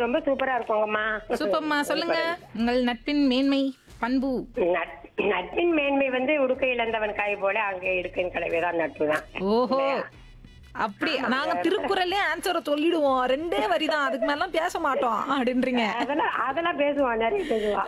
ரொம்ப சூப்பரா இருக்குங்கம்மா சூப்பர்மா சொல்லுங்க உங்கள் நட்பின் மேன்மை பண்பு நட்- நட்பின் மேன்மை வந்து உடுக்கை இழந்தவன் காய் போல அங்கே இருக்கும் கலவைதான் நட்பு தான் ஓஹோ அப்படி நாங்க திருக்குறள்லயே ஆன்சரை சொல்லிடுவோம் ரெண்டே வரி தான் அதுக்கு மேலாம் பேச மாட்டோம் அப்படின்றீங்க அதெல்லாம் அதெல்லாம் பேசுவான் நிறைய பேசுவான்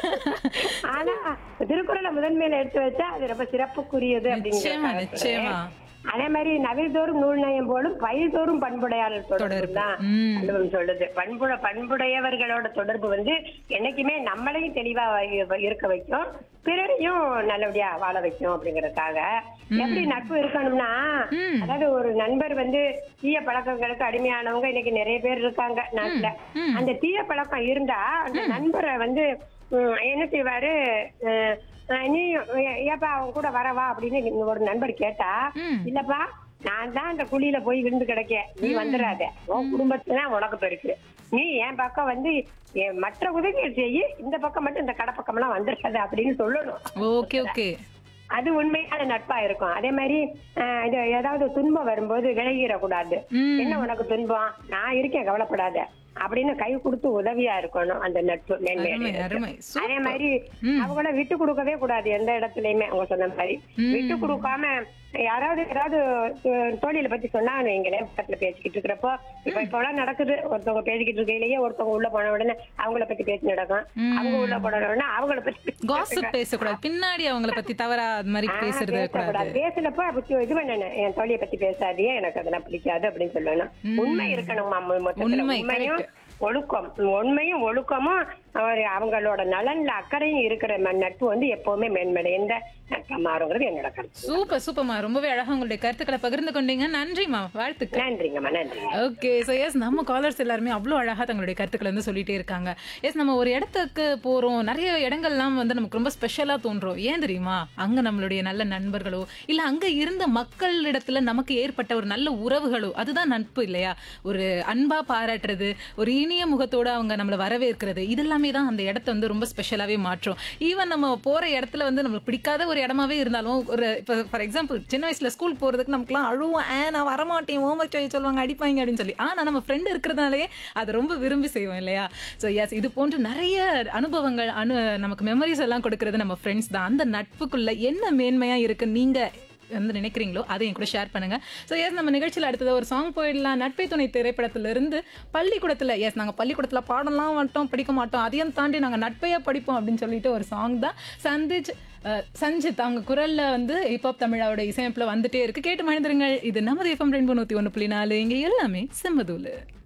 ஆனா திருக்குறளை முதன்மையில எடுத்து வச்சா அது ரொம்ப சிறப்புக்குரியது நிச்சயமா அப்படிங்கிற நிச்சயமா அதே மாதிரி நவில்தோறும் நூல் நயம் போலும் பயில்தோறும் பண்புடையாளர் தொடர்பு தான் ம். வள்ளுவம் சொல்லுது பண்புட பண்புடையவர்களோட தொடர்பு வந்து என்னைக்குமே நம்மளையும் தெளிவா வை- இருக்க வைக்கும் பிறரையும் நல்லபடியா வாழ வைக்கும் அப்படிங்கறதுக்காக எப்படி நட்பு இருக்கணும்னா ம். அதாவது ஒரு நண்பர் வந்து தீய பழக்கங்களுக்கு அடிமையானவங்க இன்னைக்கு நிறைய பேர் இருக்காங்க நாட்டுல ம். அந்த தீய பழக்கம் இருந்தா அந்த நண்பரை வந்து ம், என்ன செய்வாரு அஹ், அஹ், நீ ஏ- ஏப்பா அவன் கூட வரவா அப்படின்னு ஒரு நண்பர் கேட்டா ம். இல்லப்பா நான் தான் அந்த குழியில போய் விழுந்து கிடக்க நீ வந்துடாத உன் குடும்பத்துல உனக்கு பெருக்கு நீ என் பக்கம் வந்து என் மற்ற உதவிகள் செய்யி இந்த பக்கம் மட்டும் இந்த கடை பக்கம் எல்லாம் வந்துடாத அப்படின்னு சொல்லணும் ஓகே ஓகே அது உண்மையான நட்பா இருக்கும் அதே மாதிரி அஹ், இது ஏதாவது துன்பம் வரும்போது விலகிடக்கூடாது ம். என்ன உனக்கு துன்பம் நான் இருக்கேன் கவலைப்படாத அப்படின்னு கை கொடுத்து உதவியா இருக்கணும் அந்த நட்பு மேன்மை அருமை அடையறதுக்கு. அருமை அதே சூப்பர் மாதிரி ம். அவங்கள விட்டு கொடுக்கவே கூடாது எந்த இடத்துலயுமே அவங்க சொன்ன மாதிரி ம். விட்டு கொடுக்காம யாராவது ஏதாவது அஹ், தோழியில பத்தி சொன்னா வைங்களேன் பக்கத்துல பேசிக்கிட்டு இருக்கிறப்போ இப்ப இப்ப எல்லாம் நடக்குது ஒருத்தவங்க பேசிக்கிட்டு இருக்கையிலேயே ஒருத்தவங்க உள்ள போன உடனே அவங்கள பத்தி பேசி நடக்கும் ம். அவங்க உள்ள போன உடனே அவங்கள பத்தி காசிப் பேசக்கூடாது பின்னாடி அவங்கள பத்தி தவறா அது மாதிரி ஆ, பேசுறது கூடாது பேசக்கூடாது. பேசுனப்ப அப்படி இது பண்ணணும் என் தோழியை பத்தி பேசாதீங்க எனக்கு அதெல்லாம் பிடிக்காது அப்படின்னு சொல்லணும் உண்மை இருக்கணும் மொத்தத்துல உண்மை, உண்மையும் ஒழுக்கம் உண்மையும் ஒழுக்கமும் அவர் அவங்களோட நலன்ல அக்கறையும் இருக்கிற ம- நட்பு வந்து எப்பவுமே மேன்மடை எந்த நட்பா மாறுங்கிறது என்னோட கருத்து சூப்பர் சூப்பர்மா ரொம்பவே அழகா உங்களுடைய கருத்துக்களை பகிர்ந்து கொண்டீங்க நன்றிமா வாழ்த்துக்கள் நன்றிங்கம்மா நன்றி ஓகே ஸோ எஸ் நம்ம காலர்ஸ் எல்லாருமே அவ்வளோ அழகாக தங்களுடைய கருத்துக்களை வந்து சொல்லிட்டே இருக்காங்க எஸ் நம்ம ஒரு இடத்துக்கு போகிறோம் நிறைய இடங்கள்லாம் வந்து நமக்கு ரொம்ப ஸ்பெஷலாக தோன்றும் ஏன் தெரியுமா அங்கே நம்மளுடைய நல்ல நண்பர்களோ இல்லை அங்கே இருந்த மக்களிடத்துல நமக்கு ஏற்பட்ட ஒரு நல்ல உறவுகளோ அதுதான் நட்பு இல்லையா ஒரு அன்பாக பாராட்டுறது ஒரு இனிய முகத்தோட அவங்க நம்மளை வரவேற்கிறது இதெல்லாமே தான் அந்த இடத்த வந்து ரொம்ப ஸ்பெஷலாகவே மாற்றும் ஈவன் நம்ம போகிற இடத்துல வந்து நம்மளுக்கு பிடிக்காத ஒரு இடமாவே இருந்தாலும் ஒரு இப்போ ஃபார் எக்ஸாம்பிள் சின்ன வயசுல ஸ்கூல் போகிறதுக்கு நமக்குலாம் அழுவோம் ஏ நான் வரமாட்டேன் ஹோம்ஒர்க் செய்ய சொல்லுவாங்க அடிப்பாங்க அப்படின்னு சொல்லி ஆனால் நம்ம ஃப்ரெண்டு இருக்கிறதுனாலே அதை ரொம்ப விரும்பி செய்வோம் இல்லையா ஸோ எஸ் இது போன்று நிறைய அனுபவங்கள் அனு நமக்கு மெமரிஸ் எல்லாம் கொடுக்கறது நம்ம ஃப்ரெண்ட்ஸ் தான் அந்த நட்புக்குள்ள என்ன மேன்மையா இருக்கு நீங்க வந்து நினைக்கிறீங்களோ அதை என் கூட ஷேர் பண்ணுங்க ஸோ எஸ் நம்ம நிகழ்ச்சியில் அடுத்தது ஒரு சாங் போயிடலாம் நட்பை துணை திரைப்படத்திலிருந்து பள்ளிக்கூடத்தில் எஸ் நாங்கள் பள்ளிக்கூடத்தில் பாடலாம் மட்டும் படிக்க மாட்டோம் அதையும் தாண்டி நாங்கள் நட்பையா படிப்போம் அப்படின்னு சொல்லிட்டு ஒரு சாங் தான் சந்திச் அஹ், சஞ்சித் அவங்க குரல்ல வந்து ஹிப்ஹாப் தமிழாவோட இசையமைப்பில் வந்துட்டே இருக்கு கேட்டு மனிதருங்கள் இது நமது எஃப்எம் ரெண்டு நூற்றி ஒன்று புள்ளி நாலு இங்கே எல்லாமே செம்மதூலு